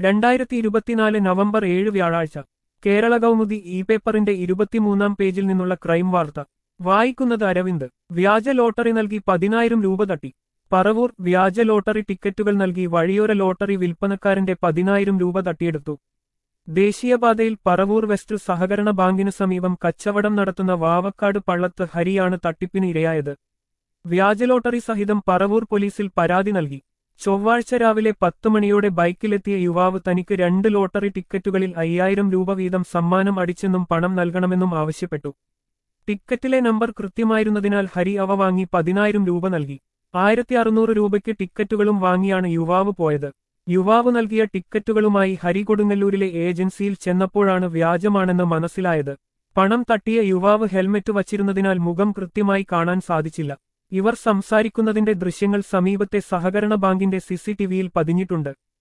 രണ്ടായിരത്തി ഇരുപത്തിനാല് നവംബർ ഏഴ് വ്യാഴാഴ്ച കേരള കൗമുദി ഇ പേപ്പറിന്റെ ഇരുപത്തിമൂന്നാം പേജിൽ നിന്നുള്ള ക്രൈം വാർത്ത വായിക്കുന്നത് അരവിന്ദ് വ്യാജ ലോട്ടറി നൽകി പതിനായിരം രൂപ തട്ടി പറവൂർ വ്യാജ ലോട്ടറി ടിക്കറ്റുകൾ നൽകി വഴിയോര ലോട്ടറി വിൽപ്പനക്കാരന്റെ പതിനായിരം രൂപ തട്ടിയെടുത്തു ദേശീയപാതയിൽ പറവൂർ വെസ്റ്റ് സഹകരണ ബാങ്കിനു സമീപം കച്ചവടം നടത്തുന്ന വാവക്കാട് പള്ളത്ത് ഹരിയാണ് തട്ടിപ്പിന് ഇരയായത് വ്യാജ ലോട്ടറി സഹിതം പറവൂർ പോലീസിൽ പരാതി നൽകി ചൊവ്വാഴ്ച രാവിലെ പത്ത് മണിയോടെ ബൈക്കിലെത്തിയ യുവാവ് തനിക്ക് രണ്ട് ലോട്ടറി ടിക്കറ്റുകളിൽ അയ്യായിരം രൂപ വീതം സമ്മാനം അടിച്ചെന്നും പണം നൽകണമെന്നും ആവശ്യപ്പെട്ടു ടിക്കറ്റിലെ നമ്പർ കൃത്യമായിരുന്നതിനാൽ ഹരി അവ വാങ്ങി പതിനായിരം രൂപ നൽകി ആയിരത്തി അറുന്നൂറ് രൂപയ്ക്ക് ടിക്കറ്റുകളും വാങ്ങിയാണ് യുവാവ് പോയത് യുവാവ് നൽകിയ ടിക്കറ്റുകളുമായി ഹരി കൊടുങ്ങല്ലൂരിലെ ഏജൻസിയിൽ ചെന്നപ്പോഴാണ് വ്യാജമാണെന്ന് മനസ്സിലായത് പണം തട്ടിയ യുവാവ് ഹെൽമെറ്റ് വച്ചിരുന്നതിനാൽ മുഖം കൃത്യമായി കാണാൻ സാധിച്ചില്ല ഇവർ സംസാരിക്കുന്നതിന്റെ ദൃശ്യങ്ങൾ സമീപത്തെ സഹകരണ ബാങ്കിന്റെ സിസിടിവിയിൽ പതിഞ്ഞിട്ടുണ്ട്